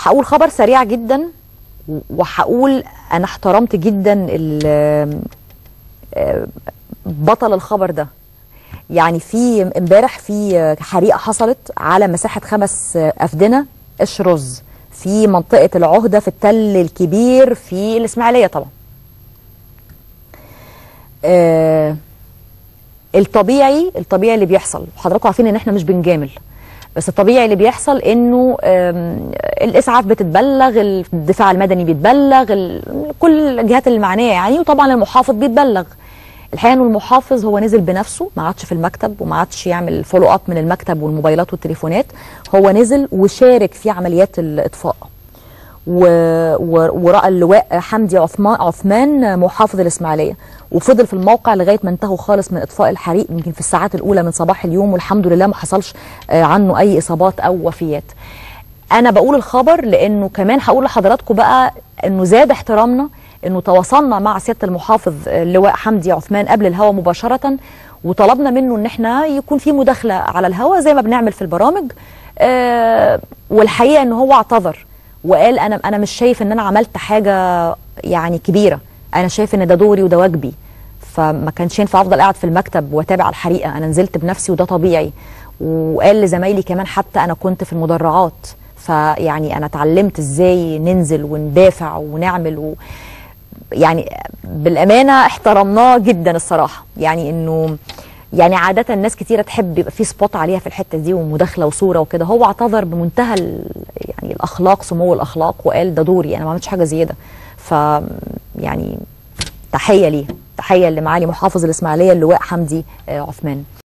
هقول خبر سريع جدا وهقول انا احترمت جدا ال- آه، بطل الخبر ده يعني في امبارح في حريقه حصلت على مساحه خمس افدنه قش رز في منطقه العهده في التل الكبير في الاسماعيليه طبعا آه، الطبيعي الطبيعي اللي بيحصل حضراتكم عارفين ان احنا مش بنجامل بس الطبيعي اللي بيحصل انه آم، الاسعاف بتتبلغ الدفاع المدني بيتبلغ ال- كل الجهات المعنيه يعني وطبعا المحافظ بيتبلغ الحقيقه انه المحافظ هو نزل بنفسه ما عادش في المكتب وما عادش يعمل فولو اب من المكتب والموبايلات والتليفونات هو نزل وشارك في عمليات الاطفاء و- و- وراى اللواء حمدي عثمان عثمان محافظ الاسماعيليه وفضل في الموقع لغايه ما انتهوا خالص من اطفاء الحريق يمكن في الساعات الاولى من صباح اليوم والحمد لله ما حصلش آه، عنه اي اصابات او وفيات انا بقول الخبر لانه كمان هقول لحضراتكم بقى انه زاد احترامنا انه تواصلنا مع سياده المحافظ آه، اللواء حمدي عثمان قبل الهوا مباشره وطلبنا منه ان احنا يكون في مداخله على الهوا زي ما بنعمل في البرامج آه، والحقيقه ان هو اعتذر وقال انا انا مش شايف ان انا عملت حاجه يعني كبيره انا شايف ان ده دوري وده واجبي فما كانش ينفع افضل قاعد في المكتب واتابع الحريقه انا نزلت بنفسي وده طبيعي وقال لزمايلي كمان حتى انا كنت في المدرعات فيعني انا اتعلمت ازاي ننزل وندافع ونعمل و يعني بالامانه احترمناه جدا الصراحه يعني انه يعني عادة ناس كتيرة تحب يبقى في سبوت عليها في الحتة دي ومداخلة وصورة وكده هو اعتذر بمنتهى ال- يعني الأخلاق سمو الأخلاق وقال ده دوري أنا ما عملتش حاجة زيادة ف يعني تحية ليه تحية لمعالي محافظ الإسماعيلية اللواء حمدي آه، عثمان